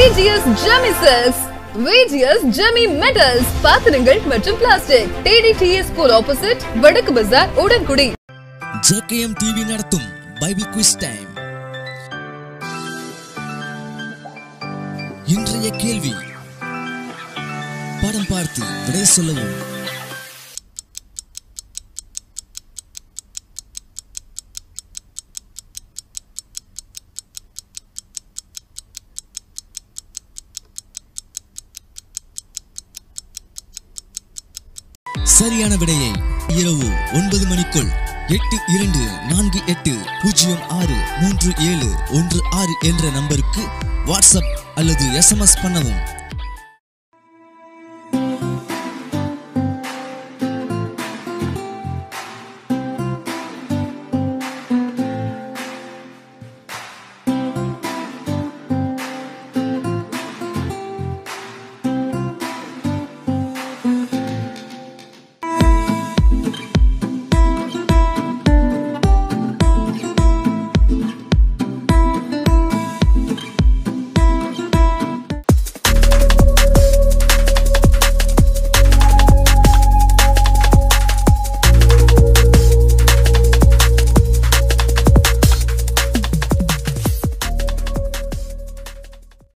VGS Jemmy Cells VGS Jemmy Metals பாத்திரங்கள் மற்றும் plastic TDTS school opposite வடக்கு பஜார் உடன்குடி ஜேகேஎம் டிவி நடத்தும் பைபிள் குவிஸ் டைம் இன்றைய கேள்வி படம் பார்த்து விடை சொல்லவும் சரியான விடையை இரவு ஒன்பது மணிக்குள் எட்டு இரண்டு நான்கு எட்டு பூஜ்ஜியம் ஆறு மூன்று ஏழு ஒன்று ஆறு என்ற நம்பருக்கு வாட்ஸ்அப் அல்லது எஸ்எம்எஸ் பண்ணவும்